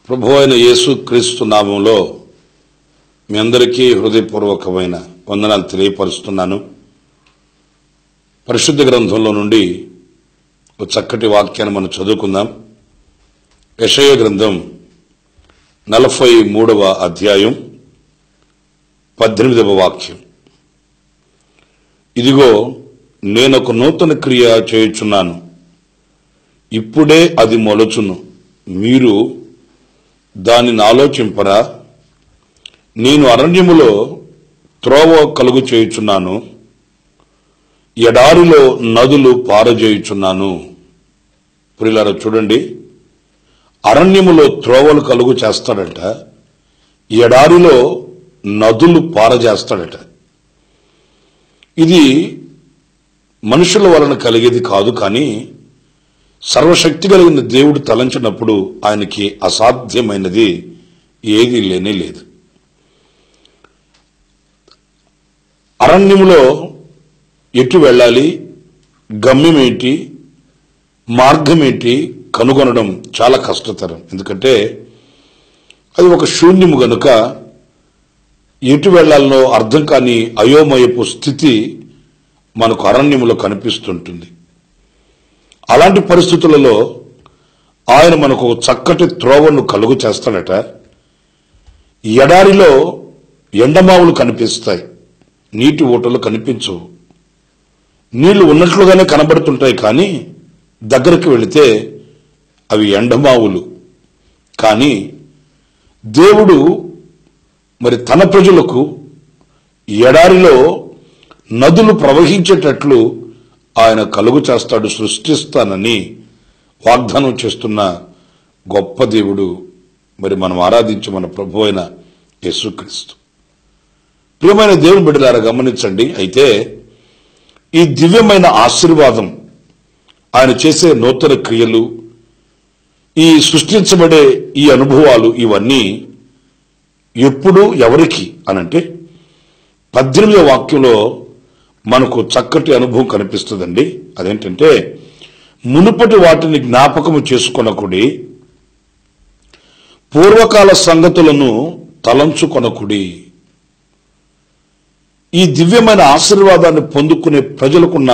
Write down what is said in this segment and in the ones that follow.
ప్రభు అయిన యేసు క్రీస్తు నామంలో మీ అందరికీ హృదయపూర్వకమైన వందనాలు తెలియపరుస్తున్నాను పరిశుద్ధ గ్రంథంలో నుండి ఒక చక్కటి వాక్యాన్ని మనం చదువుకుందాం యషయ గ్రంథం నలభై మూడవ అధ్యాయం పద్దెనిమిదవ వాక్యం ఇదిగో నేనొక నూతన క్రియ చేయుచున్నాను ఇప్పుడే అది మొలచును మీరు దానిని ఆలోచింపరా నేను అరణ్యములో త్రోవ కలుగు చేయుచున్నాను ఎడారిలో నదులు పారజేయుచున్నాను ప్రియులారా చూడండి అరణ్యములో త్రోవలు కలుగు చేస్తాడట ఎడారిలో నదులు పారజేస్తాడట ఇది మనుషుల వలన కలిగేది కాదు కానీ సర్వశక్తి కలిగిన దేవుడు తలంచినప్పుడు ఆయనకి అసాధ్యమైనది ఏది లేనే లేదు అరణ్యములో ఎటు వెళ్ళాలి గమ్యం ఏంటి మార్గం ఏంటి కనుగొనడం చాలా కష్టతరం ఎందుకంటే అది ఒక శూన్యము గనుక ఎటు వెళ్లాలనో అర్థం కాని అయోమయపు స్థితి మనకు అరణ్యములో కనిపిస్తుంటుంది అలాంటి పరిస్థితులలో ఆయన మనకు ఒక చక్కటి త్రోవను కలుగు చేస్తాడట ఎడారిలో ఎండమావులు కనిపిస్తాయి నీటి ఊటలు కనిపించవు నీళ్లు ఉన్నట్లుగానే కనబడుతుంటాయి కానీ దగ్గరకు వెళితే అవి ఎండమావులు కానీ దేవుడు మరి తన ప్రజలకు ఎడారిలో నదులు ప్రవహించేటట్లు ఆయన కలుగు చేస్తాడు సృష్టిస్తానని వాగ్దానం చేస్తున్న గొప్ప దేవుడు మరి మనం ఆరాధించి మన ప్రభు అయిన యేసుక్రీస్తు ప్రియమైన దేవుని బిడ్డలారా గమనించండి అయితే ఈ దివ్యమైన ఆశీర్వాదం ఆయన చేసే నూతన క్రియలు ఈ సృష్టించబడే ఈ అనుభవాలు ఇవన్నీ ఎప్పుడు ఎవరికి అనంటే పద్దెనిమిదవ వాక్యంలో మనకు చక్కటి అనుభవం కనిపిస్తుందండి అదేంటంటే మునుపటి వాటిని జ్ఞాపకము చేసుకొనకుడి పూర్వకాల సంగతులను తలంచుకొనకుడి ఈ దివ్యమైన ఆశీర్వాదాన్ని పొందుకునే ప్రజలకున్న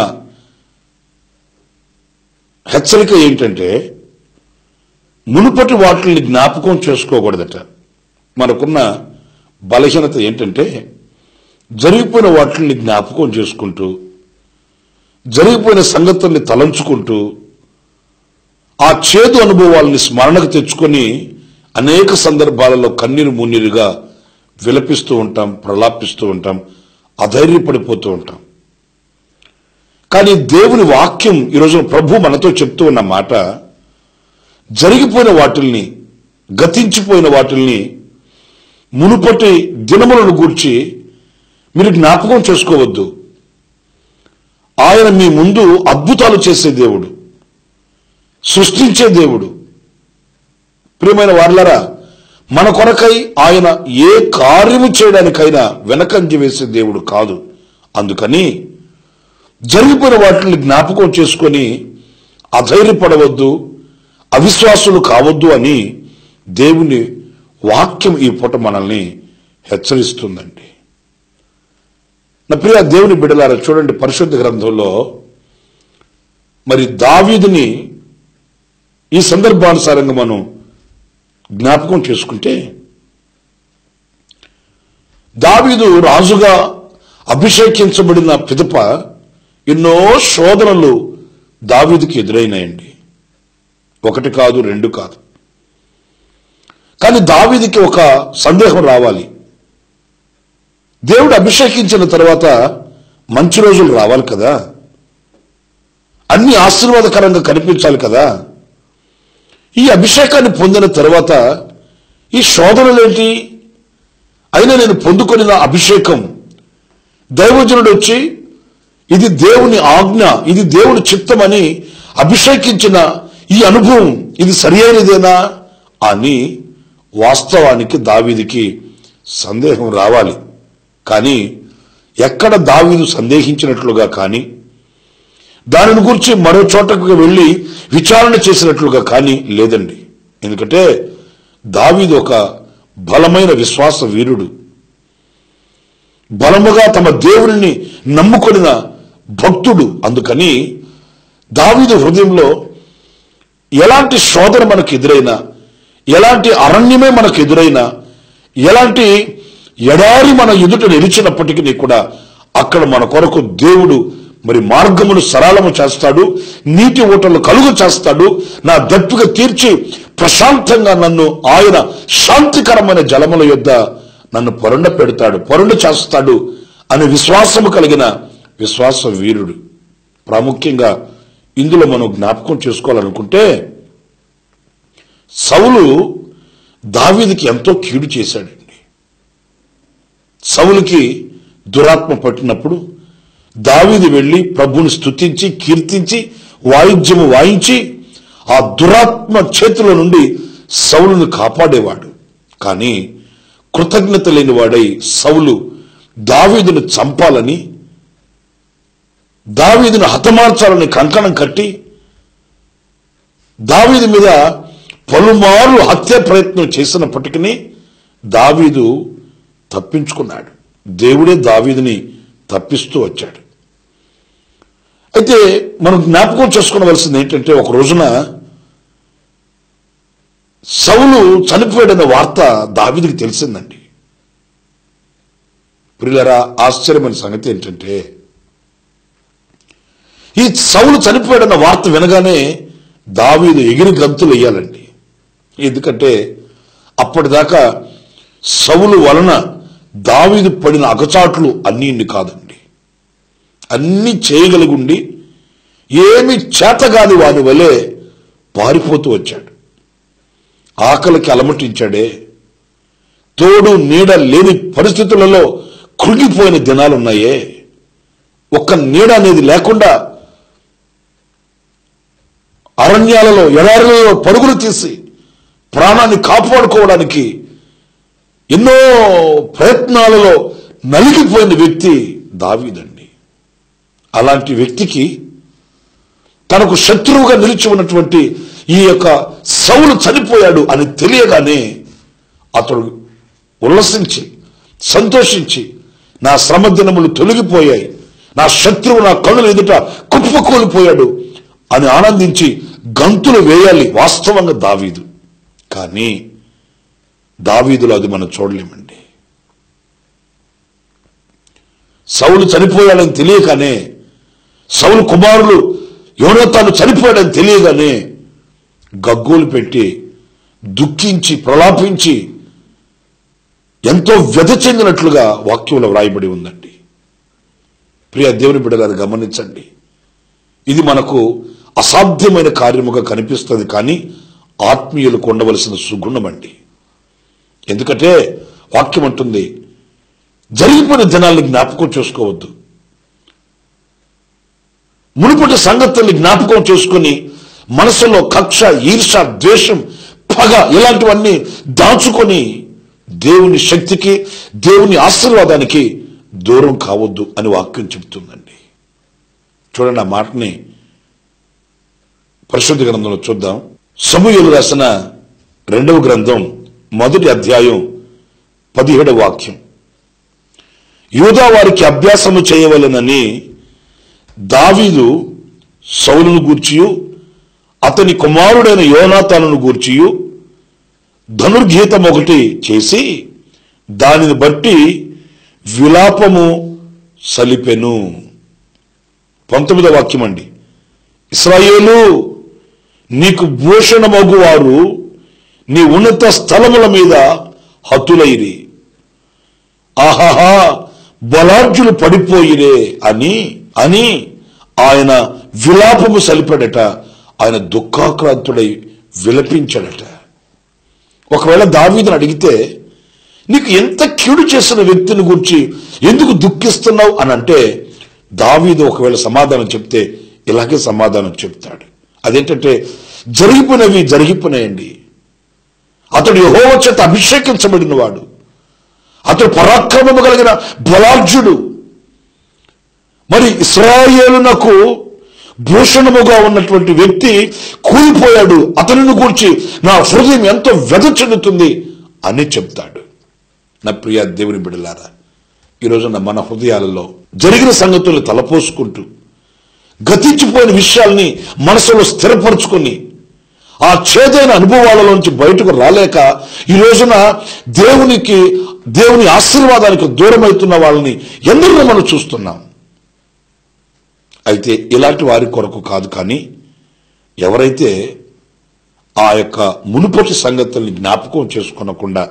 హెచ్చరిక ఏంటంటే మునుపటి వాటిని జ్ఞాపకం చేసుకోకూడదట మనకున్న బలహీనత ఏంటంటే జరిగిపోయిన వాటిని జ్ఞాపకం చేసుకుంటూ జరిగిపోయిన సంగతుల్ని తలంచుకుంటూ ఆ చేదు అనుభవాల్ని స్మరణకు తెచ్చుకొని అనేక సందర్భాలలో కన్నీరు మున్నీరుగా విలపిస్తూ ఉంటాం ప్రలాపిస్తూ ఉంటాం అధైర్యపడిపోతూ ఉంటాం కానీ దేవుని వాక్యం ఈరోజు ప్రభు మనతో చెప్తూ ఉన్న మాట జరిగిపోయిన వాటిల్ని గతించిపోయిన వాటిల్ని మునుపటి దినములను గూర్చి మీరు జ్ఞాపకం చేసుకోవద్దు ఆయన మీ ముందు అద్భుతాలు చేసే దేవుడు సృష్టించే దేవుడు ప్రియమైన వార్లరా మన కొరకై ఆయన ఏ కార్యము చేయడానికైనా వెనకంజ వేసే దేవుడు కాదు అందుకని జరిగిపోయిన వాటిని జ్ఞాపకం చేసుకొని అధైర్యపడవద్దు అవిశ్వాసులు కావద్దు అని దేవుని వాక్యం ఈ పూట మనల్ని హెచ్చరిస్తుందండి నా ప్రియ దేవుని బిడ్డలారా చూడండి పరిశుద్ధ గ్రంథంలో మరి దావీదుని ఈ సందర్భానుసారంగా మనం జ్ఞాపకం చేసుకుంటే దావీదు రాజుగా అభిషేకించబడిన పిదప ఎన్నో శోధనలు దావీదుకి ఎదురైనాయండి ఒకటి కాదు రెండు కాదు కానీ దావీదికి ఒక సందేహం రావాలి దేవుడు అభిషేకించిన తర్వాత మంచి రోజులు రావాలి కదా అన్ని ఆశీర్వాదకరంగా కనిపించాలి కదా ఈ అభిషేకాన్ని పొందిన తర్వాత ఈ శోధనలేంటి అయినా నేను పొందుకొనిన అభిషేకం దైవజనుడు వచ్చి ఇది దేవుని ఆజ్ఞ ఇది దేవుని చిత్తమని అభిషేకించిన ఈ అనుభవం ఇది సరి అయినదేనా అని వాస్తవానికి దావీదికి సందేహం రావాలి కానీ ఎక్కడ దావీదు సందేహించినట్లుగా కానీ దానిని గురించి మరో చోటకు వెళ్ళి విచారణ చేసినట్లుగా కానీ లేదండి ఎందుకంటే దావీదు ఒక బలమైన విశ్వాస వీరుడు బలముగా తమ దేవుడిని నమ్ముకొనిన భక్తుడు అందుకని దావీదు హృదయంలో ఎలాంటి శోధన మనకు ఎదురైనా ఎలాంటి అరణ్యమే మనకు ఎదురైనా ఎలాంటి ఎడారి మన ఎదుట నిలిచినప్పటికీ కూడా అక్కడ మన కొరకు దేవుడు మరి మార్గమును సరళము చేస్తాడు నీటి ఊటలు కలుగు చేస్తాడు నా దప్పిక తీర్చి ప్రశాంతంగా నన్ను ఆయన శాంతికరమైన జలముల యొద్ద నన్ను పొరండ పెడతాడు పొరండ చేస్తాడు అనే విశ్వాసము కలిగిన విశ్వాస వీరుడు ప్రాముఖ్యంగా ఇందులో మనం జ్ఞాపకం చేసుకోవాలనుకుంటే సౌలు దావీదికి ఎంతో కీడు చేశాడండి సౌలుకి దురాత్మ పట్టినప్పుడు దావీది వెళ్ళి ప్రభుని స్తుతించి కీర్తించి వాయిద్యము వాయించి ఆ దురాత్మ చేతుల నుండి సౌలును కాపాడేవాడు కానీ కృతజ్ఞత లేని వాడై సౌలు దావీదును చంపాలని దావీదును హతమార్చాలని కంకణం కట్టి దావీదు మీద పలుమార్లు హత్య ప్రయత్నం చేసినప్పటికీ దావీదు తప్పించుకున్నాడు దేవుడే దావీదుని తప్పిస్తూ వచ్చాడు అయితే మనం జ్ఞాపకం చేసుకోవలసింది ఏంటంటే ఒక రోజున సౌలు చనిపోయాడన్న వార్త దావీదికి తెలిసిందండి ప్రియులరా ఆశ్చర్యమైన సంగతి ఏంటంటే ఈ సౌలు చనిపోయాడన్న వార్త వినగానే దావీదు ఎగిరి గంతులు వేయాలండి ఎందుకంటే అప్పటిదాకా సౌలు వలన దావీదు పడిన అగచాట్లు అన్నీ ఇన్ని కాదండి అన్ని చేయగలిగుండి ఏమి చేతగాని వాని వలె పారిపోతూ వచ్చాడు ఆకలికి అలమటించాడే తోడు నీడ లేని పరిస్థితులలో కృంగిపోయిన దినాలున్నాయే ఒక్క నీడ అనేది లేకుండా అరణ్యాలలో ఎడారులలో పరుగులు తీసి ప్రాణాన్ని కాపాడుకోవడానికి ఎన్నో ప్రయత్నాలలో నలిగిపోయిన వ్యక్తి దావీదండి అలాంటి వ్యక్తికి తనకు శత్రువుగా నిలిచి ఉన్నటువంటి ఈ యొక్క సౌలు చనిపోయాడు అని తెలియగానే అతడు ఉల్లసించి సంతోషించి నా శ్రమ దినములు తొలగిపోయాయి నా శత్రువు నా కళ్ళుల ఎదుట కుప్పకూలిపోయాడు అని ఆనందించి గంతులు వేయాలి వాస్తవంగా దావీదు కానీ దావీదులో అది మనం చూడలేమండి సౌలు చనిపోయాడని తెలియగానే సౌలు కుమారులు యోనతాను చనిపోయాడని తెలియగానే గగ్గోలు పెట్టి దుఃఖించి ప్రలాపించి ఎంతో వ్యధ చెందినట్లుగా వాక్యంలో వ్రాయబడి ఉందండి ప్రియ దేవుని బిడ్డగారు గమనించండి ఇది మనకు అసాధ్యమైన కార్యముగా కనిపిస్తుంది కానీ ఆత్మీయులకు ఉండవలసిన సుగుణం అండి ఎందుకంటే వాక్యం అంటుంది జరిగిపోయిన దినాల్ని జ్ఞాపకం చేసుకోవద్దు మునుపటి సంగతుల్ని జ్ఞాపకం చేసుకుని మనసులో కక్ష ఈర్ష ద్వేషం పగ ఇలాంటివన్నీ దాచుకొని దేవుని శక్తికి దేవుని ఆశీర్వాదానికి దూరం కావద్దు అని వాక్యం చెబుతుందండి చూడండి ఆ మాటని పరిశుద్ధ గ్రంథంలో చూద్దాం సమూహలు రాసిన రెండవ గ్రంథం మొదటి అధ్యాయం పదిహేడవ వాక్యం యూదా వారికి అభ్యాసము చేయవలెనని దావీదు సౌలును గూర్చియు అతని కుమారుడైన యోనాతాను గూర్చియు ధనుర్గీతం ఒకటి చేసి దానిని బట్టి విలాపము సలిపెను పంతొమ్మిదవ వాక్యం అండి ఇస్రాయేలు నీకు భూషణమగు వారు నీ ఉన్నత స్థలముల మీద హతులైరి ఆహాహా బలార్జులు పడిపోయిరే అని అని ఆయన విలాపము సలిపాడట ఆయన దుఃఖాక్రాంతుడై విలపించాడట ఒకవేళ దావీదుని అడిగితే నీకు ఎంత కీడు చేసిన వ్యక్తిని గురించి ఎందుకు దుఃఖిస్తున్నావు అని అంటే దావీదు ఒకవేళ సమాధానం చెప్తే ఇలాగే సమాధానం చెప్తాడు అదేంటంటే జరిగిపోయినవి జరిగిపోయినాయండి అతడు యహోవ చేత అభిషేకించబడిన వాడు అతడు పరాక్రమము కలిగిన బలార్జుడు మరి ఇస్రాయేలునకు భూషణముగా ఉన్నటువంటి వ్యక్తి కూలిపోయాడు అతనిని గూర్చి నా హృదయం ఎంతో వెద చెందుతుంది అని చెప్తాడు నా ప్రియ దేవుని బిడలారా ఈ రోజున మన హృదయాలలో జరిగిన సంగతులు తలపోసుకుంటూ గతించిపోయిన విషయాల్ని మనసులో స్థిరపరుచుకొని ఆ చేదైన అనుభవాలలోంచి బయటకు రాలేక ఈ రోజున దేవునికి దేవుని ఆశీర్వాదానికి దూరమవుతున్న వాళ్ళని ఎందరినో మనం చూస్తున్నాం అయితే ఇలాంటి వారి కొరకు కాదు కానీ ఎవరైతే ఆ యొక్క మునుపటి సంగతుల్ని జ్ఞాపకం చేసుకునకుండా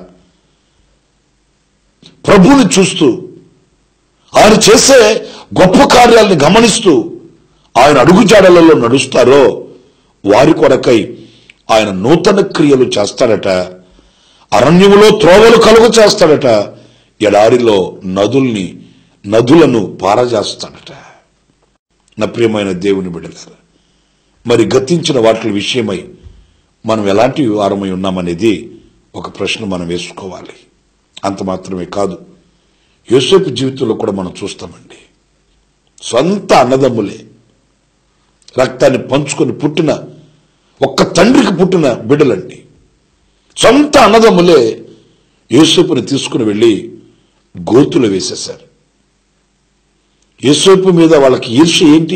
ప్రభువుని చూస్తూ ఆయన చేసే గొప్ప కార్యాలను గమనిస్తూ ఆయన అడుగుజాడలలో నడుస్తారో వారి కొరకై ఆయన నూతన క్రియలు చేస్తాడట అరణ్యములో త్రోవలు కలుగు చేస్తాడట ఎడారిలో నదుల్ని నదులను పారజేస్తాడట నా ప్రియమైన దేవుని బిడ్డలారా మరి గతించిన వాటి విషయమై మనం ఎలాంటి వారమై ఉన్నామనేది ఒక ప్రశ్న మనం వేసుకోవాలి అంత మాత్రమే కాదు యోసేపు జీవితంలో కూడా మనం చూస్తామండి సొంత అన్నదమ్ములే రక్తాన్ని పంచుకొని పుట్టిన ఒక్క తండ్రికి పుట్టిన బిడ్డలండి సొంత అన్నదమ్ములే యోసేపుని తీసుకుని వెళ్ళి గోతులు వేసేశారు యేసేపు మీద వాళ్ళకి ఈర్ష్య ఏంటి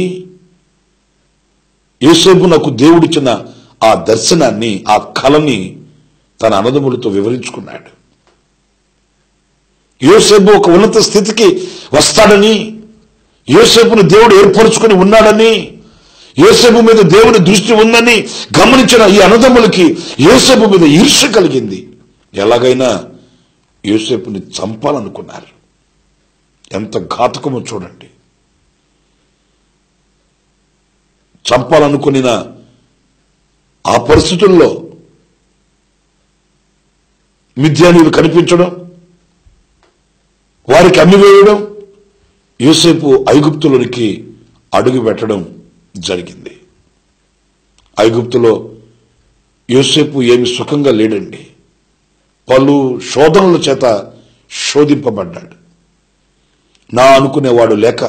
యేసేపు నాకు దేవుడిచ్చిన ఆ దర్శనాన్ని ఆ కళని తన అన్నదమ్ములతో వివరించుకున్నాడు యోసేపు ఒక ఉన్నత స్థితికి వస్తాడని యోసేపును దేవుడు ఏర్పరచుకుని ఉన్నాడని యోసేపు మీద దేవుని దృష్టి ఉందని గమనించిన ఈ అన్నదమ్ములకి యోసేపు మీద ఈర్ష్య కలిగింది ఎలాగైనా యోసేపుని చంపాలనుకున్నారు ఎంత ఘాతకమో చూడండి చంపాలనుకునిన ఆ పరిస్థితుల్లో మిథ్యానీయులు కనిపించడం వారికి అమ్మివేయడం యోసేపు ఐగుప్తులోనికి అడుగు పెట్టడం జరిగింది ఐగుప్తులో యోసేపు ఏమి సుఖంగా లేడండి పలు శోధనల చేత శోధింపబడ్డాడు నా అనుకునేవాడు లేక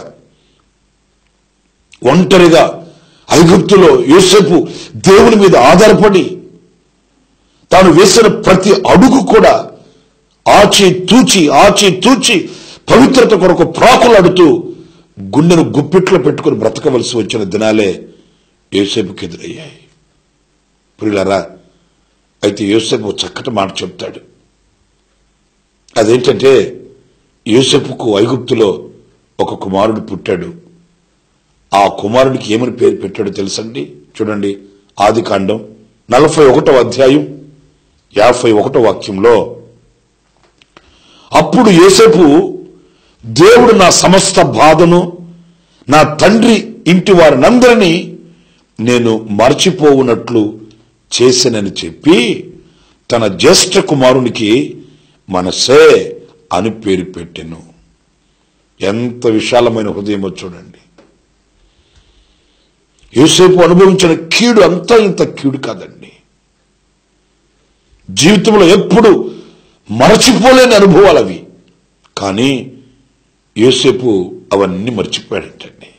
ఒంటరిగా ఐగుప్తులో యోసేపు దేవుని మీద ఆధారపడి తాను వేసిన ప్రతి అడుగు కూడా ఆచి తూచి ఆచి తూచి పవిత్రత కొరకు ప్రాకులాడుతూ గుండెను గుప్పిట్లో పెట్టుకుని బ్రతకవలసి వచ్చిన దినాలే యోసేపుకి ఎదురయ్యాయి ప్రియులరా అయితే యోసేపు చక్కటి మాట చెప్తాడు అదేంటంటే యోసేపుకు ఐగుప్తులో ఒక కుమారుడు పుట్టాడు ఆ కుమారుడికి ఏమని పేరు పెట్టాడో తెలుసండి చూడండి ఆది కాండం నలభై ఒకటో అధ్యాయం యాభై ఒకటో వాక్యంలో అప్పుడు యోసేపు దేవుడు నా సమస్త బాధను నా తండ్రి ఇంటి వారినందరినీ నేను మర్చిపోవునట్లు చేశానని చెప్పి తన జ్యేష్ఠ కుమారునికి మనసే అని పేరు పెట్టెను ఎంత విశాలమైన హృదయమో చూడండి యోసేపు అనుభవించిన కీడు అంతా ఇంత కీడు కాదండి జీవితంలో ఎప్పుడు మరచిపోలేని అనుభవాలు అవి కానీ యోసేపు అవన్నీ మర్చిపోయాడంటండి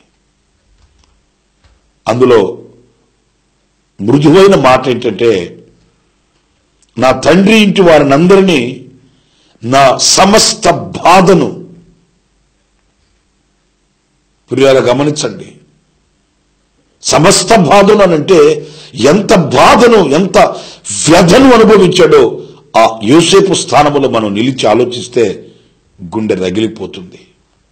అందులో మృదువైన మాట ఏంటంటే నా తండ్రి ఇంటి వారినందరినీ నా సమస్త బాధను ప్రియాల గమనించండి సమస్త బాధను అనంటే ఎంత బాధను ఎంత వ్యధను అనుభవించాడో ఆ యోసేపు స్థానములో మనం నిలిచి ఆలోచిస్తే గుండె రగిలిపోతుంది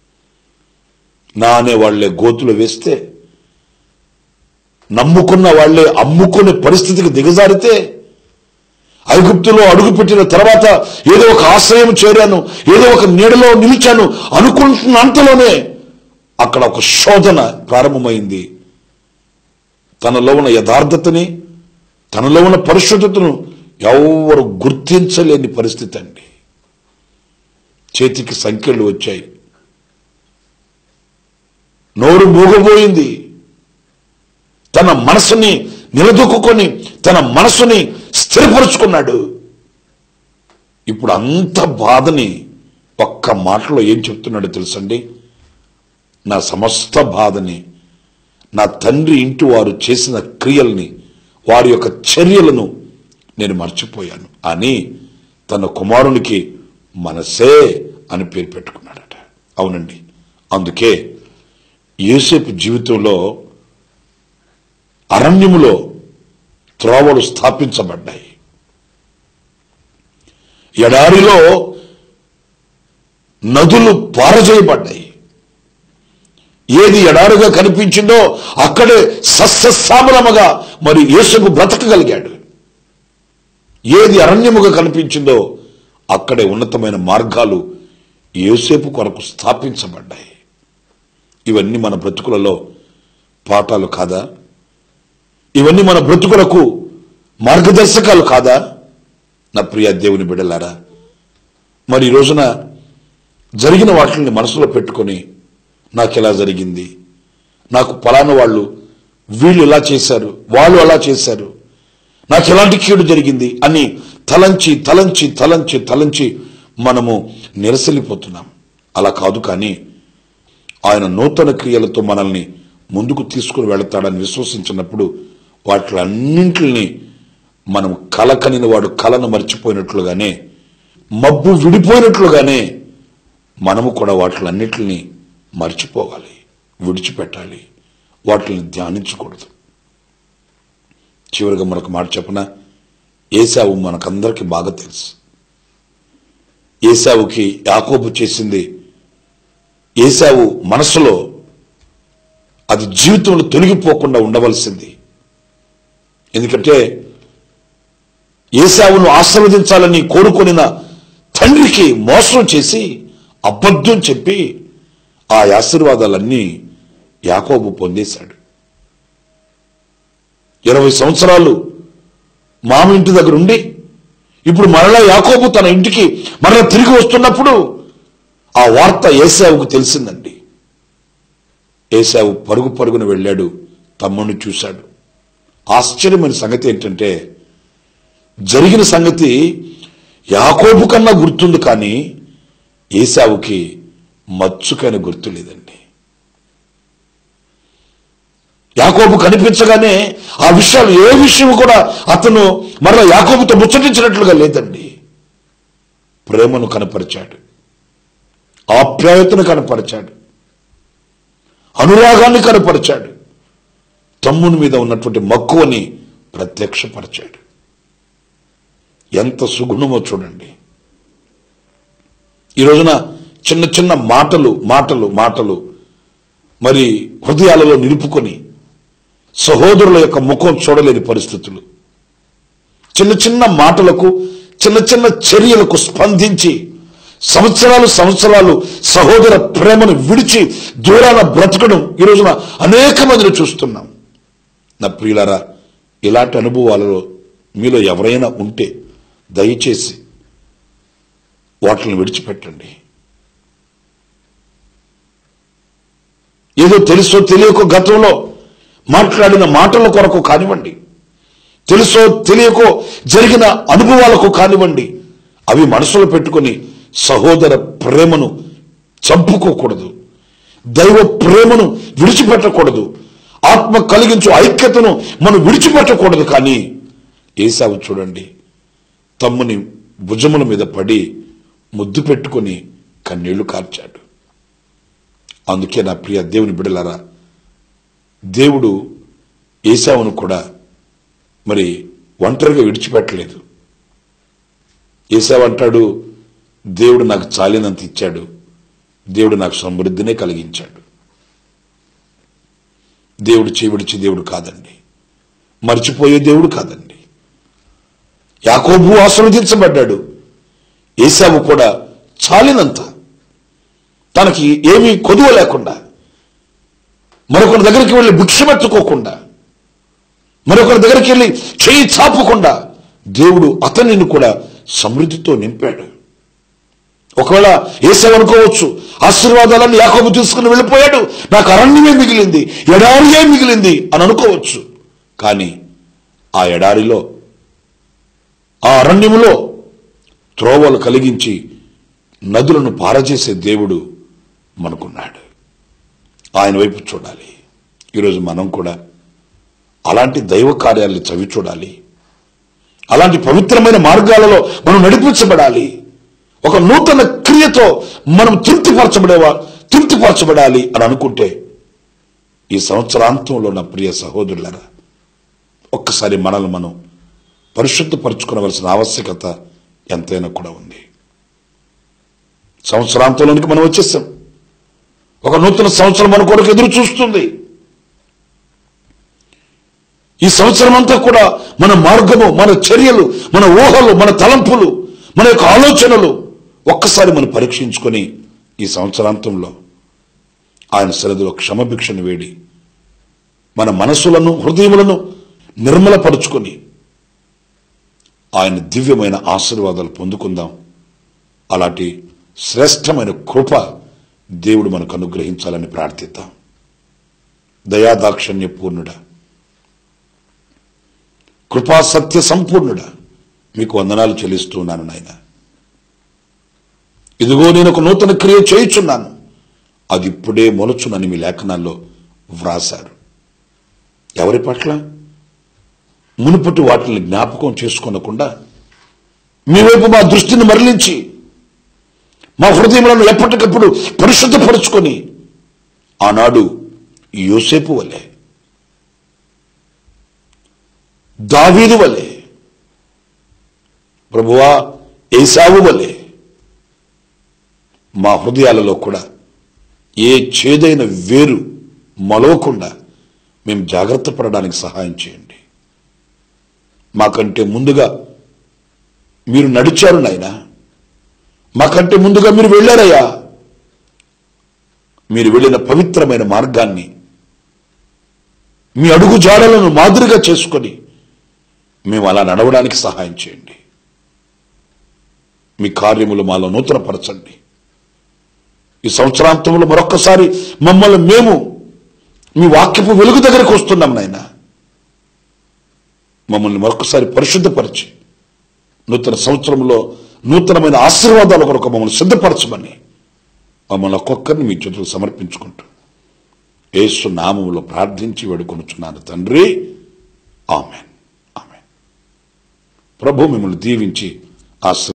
నా అనే వాళ్లే గోతులు వేస్తే నమ్ముకున్న వాళ్లే అమ్ముకునే పరిస్థితికి దిగజారితే ఐగుప్తులో అడుగుపెట్టిన తర్వాత ఏదో ఒక ఆశ్రయం చేరాను ఏదో ఒక నీడలో నిలిచాను అనుకుంటున్నంతలోనే అక్కడ ఒక శోధన ప్రారంభమైంది తనలో ఉన్న యథార్థతని తనలో ఉన్న పరిశుద్ధతను ఎవరు గుర్తించలేని పరిస్థితి అండి చేతికి సంఖ్యలు వచ్చాయి నోరు మూగబోయింది తన మనసుని నిలదొక్కుని తన మనసుని స్థిరపరుచుకున్నాడు ఇప్పుడు అంత బాధని ఒక్క మాటలో ఏం చెప్తున్నాడో తెలుసండి నా సమస్త బాధని నా తండ్రి ఇంటి వారు చేసిన క్రియల్ని వారి యొక్క చర్యలను నేను మర్చిపోయాను అని తన కుమారునికి మనసే అని పేరు పెట్టుకున్నాడట అవునండి అందుకే యోసేపు జీవితంలో అరణ్యములో త్రోవలు స్థాపించబడ్డాయి ఎడారిలో నదులు పారజేయబడ్డాయి ఏది ఎడారుగా కనిపించిందో అక్కడే సస్యశ్యామలముగా మరి యేసుకు బ్రతకగలిగాడు ఏది అరణ్యముగా కనిపించిందో అక్కడే ఉన్నతమైన మార్గాలు యోసేపు కొరకు స్థాపించబడ్డాయి ఇవన్నీ మన బ్రతుకులలో పాఠాలు కాదా ఇవన్నీ మన బ్రతుకులకు మార్గదర్శకాలు కాదా నా ప్రియ దేవుని బిడలారా మరి ఈ రోజున జరిగిన వాటిని మనసులో పెట్టుకొని నాకు ఎలా జరిగింది నాకు పలానా వాళ్ళు వీళ్ళు ఇలా చేశారు వాళ్ళు అలా చేశారు నాకు ఎలాంటి కీడు జరిగింది అని తలంచి తలంచి తలంచి తలంచి మనము నిరసలిపోతున్నాం అలా కాదు కానీ ఆయన నూతన క్రియలతో మనల్ని ముందుకు తీసుకుని వెళతాడని విశ్వసించినప్పుడు వాటిలన్నింటిని మనం కలకనిన వాడు కలను మర్చిపోయినట్లుగానే మబ్బు విడిపోయినట్లుగానే మనము కూడా వాటిలన్నిటిని మర్చిపోవాలి విడిచిపెట్టాలి వాటిని ధ్యానించకూడదు చివరిగా మనకు మాట చెప్పన ఏసావు మనకందరికీ బాగా తెలుసు ఏసావుకి యాకోబు చేసింది ఏసావు మనసులో అది జీవితంలో తొలగిపోకుండా ఉండవలసింది ఎందుకంటే ఏసావును ఆశీర్వదించాలని కోరుకొనిన తండ్రికి మోసం చేసి అబద్ధం చెప్పి ఆ ఆశీర్వాదాలన్నీ యాకోబు పొందేశాడు ఇరవై సంవత్సరాలు మామ ఇంటి దగ్గర ఉండి ఇప్పుడు మరలా యాకోబు తన ఇంటికి మరలా తిరిగి వస్తున్నప్పుడు ఆ వార్త ఏసావుకు తెలిసిందండి ఏసావు పరుగు పరుగున వెళ్ళాడు తమ్ముడిని చూశాడు ఆశ్చర్యమైన సంగతి ఏంటంటే జరిగిన సంగతి యాకోబు కన్నా గుర్తుంది కానీ ఏసావుకి మచ్చుకైన గుర్తు లేదండి యాకోబు కనిపించగానే ఆ విషయాలు ఏ విషయం కూడా అతను మరలా యాకోబుతో ముచ్చటించినట్లుగా లేదండి ప్రేమను కనపరిచాడు ఆప్యాయతను కనపరిచాడు అనురాగాన్ని కనపరిచాడు తమ్ముని మీద ఉన్నటువంటి మక్కువని ప్రత్యక్షపరిచాడు ఎంత సుగుణమో చూడండి ఈ రోజున చిన్న చిన్న మాటలు మాటలు మాటలు మరి హృదయాలలో నిలుపుకొని సహోదరుల యొక్క ముఖం చూడలేని పరిస్థితులు చిన్న చిన్న మాటలకు చిన్న చిన్న చర్యలకు స్పందించి సంవత్సరాలు సంవత్సరాలు సహోదర ప్రేమను విడిచి దూరాన బ్రతకడం ఈ రోజున అనేక మందిని చూస్తున్నాం నా ప్రియులారా ఇలాంటి అనుభవాలలో మీలో ఎవరైనా ఉంటే దయచేసి వాటిని విడిచిపెట్టండి ఏదో తెలుసో తెలియకో గతంలో మాట్లాడిన మాటల కొరకు కానివ్వండి తెలుసో తెలియకో జరిగిన అనుభవాలకు కానివ్వండి అవి మనసులో పెట్టుకొని సహోదర ప్రేమను చంపుకోకూడదు దైవ ప్రేమను విడిచిపెట్టకూడదు ఆత్మ కలిగించు ఐక్యతను మనం విడిచిపెట్టకూడదు కానీ ఏసావు చూడండి తమ్ముని భుజముల మీద పడి ముద్దు పెట్టుకొని కన్నీళ్లు కార్చాడు అందుకే నా ప్రియ దేవుని బిడలారా దేవుడు ఏసావును కూడా మరి ఒంటరిగా విడిచిపెట్టలేదు ఏసావు అంటాడు దేవుడు నాకు చాలినంత ఇచ్చాడు దేవుడు నాకు సమృద్ధినే కలిగించాడు దేవుడు చేవిడిచి దేవుడు కాదండి మర్చిపోయే దేవుడు కాదండి యాకోబు ఆశీర్వదించబడ్డాడు ఏసావు కూడా చాలినంత తనకి ఏమీ కొదువ లేకుండా మరొకరి దగ్గరికి వెళ్ళి భిక్షమెత్తుకోకుండా మరొకరి దగ్గరికి వెళ్ళి చేయి చాపకుండా దేవుడు అతనిని కూడా సమృద్ధితో నింపాడు ఒకవేళ ఏసావు అనుకోవచ్చు ఆశీర్వాదాలన్నీ యాకోబు తీసుకుని వెళ్ళిపోయాడు నాకు అరణ్యమే మిగిలింది ఎడారియే మిగిలింది అని అనుకోవచ్చు కానీ ఆ ఎడారిలో ఆ అరణ్యములో త్రోవలు కలిగించి నదులను పారజేసే దేవుడు మనకున్నాడు ఆయన వైపు చూడాలి ఈరోజు మనం కూడా అలాంటి దైవ కార్యాలను చవి చూడాలి అలాంటి పవిత్రమైన మార్గాలలో మనం నడిపించబడాలి ఒక నూతన క్రియతో మనం తృప్తిపరచబడేవా తృప్తిపరచబడాలి అని అనుకుంటే ఈ సంవత్సరాంతంలో నా ప్రియ సహోదరులరా ఒక్కసారి మనల్ని మనం పరిశుద్ధపరచుకోవలసిన ఆవశ్యకత ఎంతైనా కూడా ఉంది సంవత్సరాంతంలోనికి మనం వచ్చేసాం ఒక నూతన సంవత్సరం మన కొరకు ఎదురు చూస్తుంది ఈ సంవత్సరం అంతా కూడా మన మార్గము మన చర్యలు మన ఊహలు మన తలంపులు మన యొక్క ఆలోచనలు ఒక్కసారి మనం పరీక్షించుకొని ఈ సంవత్సరాంతంలో ఆయన సరిధిలో క్షమభిక్షను వేడి మన మనసులను హృదయములను నిర్మలపరుచుకొని ఆయన దివ్యమైన ఆశీర్వాదాలు పొందుకుందాం అలాంటి శ్రేష్టమైన కృప దేవుడు మనకు అనుగ్రహించాలని ప్రార్థిద్దాం దయాదాక్షణ్య పూర్ణుడా కృపా సత్య సంపూర్ణుడా మీకు వందనాలు చెల్లిస్తున్నాను నాయన ఇదిగో నేను ఒక నూతన క్రియ చేయుచున్నాను అది ఇప్పుడే మొలచునని మీ లేఖనాల్లో వ్రాశారు ఎవరి పట్ల మునుపటి వాటిని జ్ఞాపకం చేసుకొనకుండా మీ వైపు మా దృష్టిని మరలించి మా హృదయములను ఎప్పటికప్పుడు పరిశుద్ధపరుచుకొని ఆనాడు యోసేపు వలె దావీదు వలె ప్రభువా ఏసావు వలె మా హృదయాలలో కూడా ఏ చేదైన వేరు మలవకుండా మేము జాగ్రత్త పడడానికి సహాయం చేయండి మాకంటే ముందుగా మీరు నడిచారు నాయనా మాకంటే ముందుగా మీరు వెళ్ళారయ్యా మీరు వెళ్ళిన పవిత్రమైన మార్గాన్ని మీ అడుగు జాడలను మాదిరిగా చేసుకొని మేము అలా నడవడానికి సహాయం చేయండి మీ కార్యములు మాలో నూతనపరచండి ఈ సంవత్సరాంతంలో మరొక్కసారి మమ్మల్ని మేము మీ వాక్యపు వెలుగు దగ్గరకు వస్తున్నాం నాయన మమ్మల్ని మరొకసారి పరిశుద్ధపరిచి నూతన సంవత్సరంలో నూతనమైన ఆశీర్వాదాల కొరకు మమ్మల్ని సిద్ధపరచమని మమ్మల్ని ఒక్కొక్కరిని మీ చేతులు సమర్పించుకుంటూ యేసు నామములో ప్రార్థించి వేడుకొనుచున్నాను తండ్రి ఆమెన్ ఆమెన్ ప్రభు మిమ్మల్ని దీవించి ఆశీర్వ